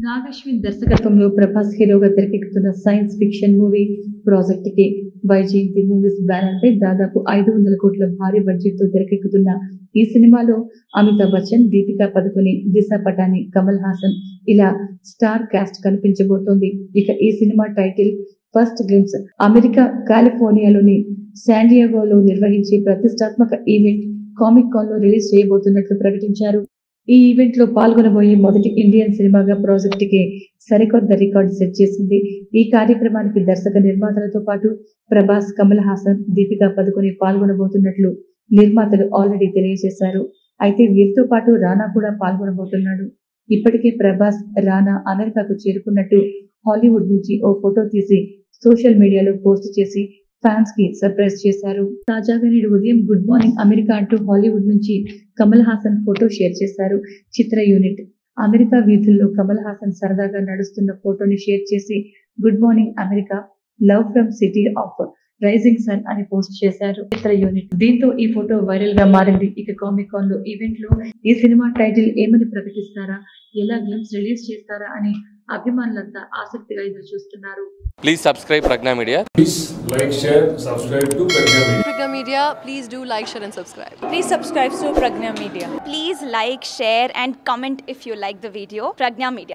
నాగశ్విన్ దర్శకత్వంలో ప్రభాస్ హీరోగా తెరకెక్కుతున్న సైన్స్ ఫిక్షన్ మూవీ ప్రాజెక్ట్ కి వైజయంతి మూవీస్ బ్యానర్ పై దాదాపు ఐదు వందల కోట్ల భారీ బడ్జెట్ తో తెరకెక్కుతున్న ఈ సినిమాలో అమితాబ్ బచ్చన్ దీపికా పదుకొని దిశ పటాని కమల్ హాసన్ ఇలా స్టార్ కాస్ట్ కనిపించబోతోంది ఇక ఈ cinema title first glimpse America కాలిఫోర్నియాలోని శాండియాగోలో నిర్వహించే ప్రతిష్టాత్మక ఈవెంట్ కామిక్ కాన్ లో రిలీజ్ చేయబోతున్నట్లు ప్రకటించారు ఈ ఈవెంట్ లో పాల్గొనబోయే మొదటి ఇండియన్ సినిమాగా ప్రాజెక్ట్ కి సరికొత్త రికార్డు సెట్ చేసింది ఈ కార్యక్రమానికి దర్శక నిర్మాతలతో పాటు ప్రభాస్ కమల్ హాసన్ దీపికా పదుకొని పాల్గొనబోతున్నట్లు నిర్మాతలు ఆల్రెడీ తెలియజేశారు అయితే వీరితో పాటు రానా కూడా పాల్గొనబోతున్నాడు ఇప్పటికే ప్రభాస్ రానా అమెరికాకు చేరుకున్నట్టు హాలీవుడ్ నుంచి ఓ ఫోటో తీసి సోషల్ మీడియాలో పోస్ట్ చేసి ఫ్యాన్స్ కి సర్ప్రైజ్ చేశారు తాజాగా నేడు ఉదయం గుడ్ మార్నింగ్ అమెరికా అంటూ హాలీవుడ్ నుంచి కమల్ హాసన్ ఫోటో షేర్ చేశారు చిత్ర యూనిట్ అమెరికా వీధుల్లో కమల్ హాసన్ సరదాగా నడుస్తున్న ఫోటోని షేర్ చేసి good morning America love from city of rising sun అని పోస్ట్ చేశారు చిత్ర యూనిట్ దీంతో ఈ ఫోటో వైరల్ గా మారింది ఇక కామిక్ కాన్ లో ఈవెంట్ లో ఈ సినిమా టైటిల్ ఏమని ప్రకటిస్తారా ఎలా గ్లిమ్స్ రిలీజ్ చేస్తారా అని అభిమానులంతా ఆసక్తిగా ఎదురు చూస్తున్నారు Please subscribe Pragna Media. Please like, share, subscribe to Pragya Media. Pragya Media, please do like, share, and subscribe. Please subscribe to Pragna Media. Please like, share, and comment if you like the video. Pragna Media.